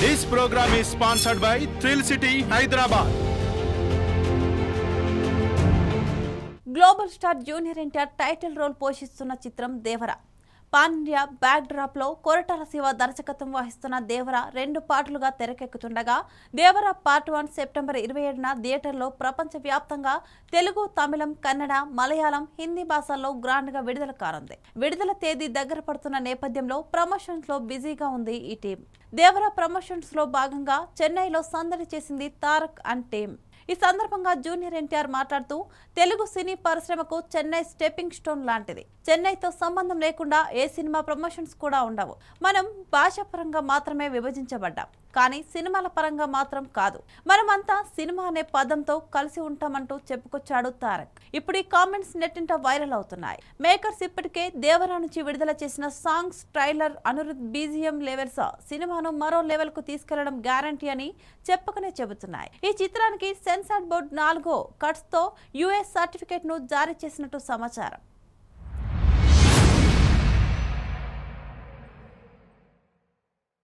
This program is sponsored by Thrill City, Hyderabad. Global star junior NTR title role పోషిస్తున్న చిత్రం Devara pan India backdrop లో కొరటాల శివ దర్శకత్వం వహిస్తున్న దేవర రెండు పాటలుగా తెరకెక్కుతుండగా దేవర పార్ట్ వన్ సెప్టెంబర్ ఇరవై ఏడున థియేటర్లో ప్రపంచ వ్యాప్తంగా తెలుగు తమిళం కన్నడ మలయాళం హిందీ భాషల్లో గ్రాండ్ గా విడుదల కానుంది విడుదల తేదీ దగ్గర పడుతున్న నేపథ్యంలో ప్రమోషన్స్ లో బిజీగా ఉంది ఈ టీం దేవర ప్రమోషన్స్ లో భాగంగా చెన్నైలో సందడి చేసింది తారక్ అండ్ టీం ఈ సందర్భంగా జూనియర్ ఎన్టీఆర్ మాట్లాడుతూ తెలుగు సినీ పరిశ్రమకు చెన్నై స్టెప్పింగ్ స్టోన్ లాంటిది చెన్నైతో సంబంధం లేకుండా ఏ సినిమా ప్రమోషన్స్ కూడా ఉండవు మనం భాషాపరంగా మాత్రమే విభజించబడ్డాం కానీ సినిమాల పరంగా మాత్రం కాదు మనమంతా సినిమా అనే పదంతో కలిసి ఉంటామంటూ చెప్పుకొచ్చాడు తారక్ ఇప్పుడు ఈ కామెంట్స్ నెట్టింట వైరల్ అవుతున్నాయి మేకర్స్ ఇప్పటికే దేవరా నుంచి విడుదల చేసిన songs trailer Anirudh BGM levels సినిమాను మరో లెవెల్ కు తీసుకెళ్లడం గ్యారంటీ అని చెప్పకనే చెబుతున్నాయి ఈ చిత్రానికి సెన్సార్ బోర్డు నాలుగో కట్స్ తో యుఎస్ సర్టిఫికేట్ ను జారీ చేసినట్టు సమాచారం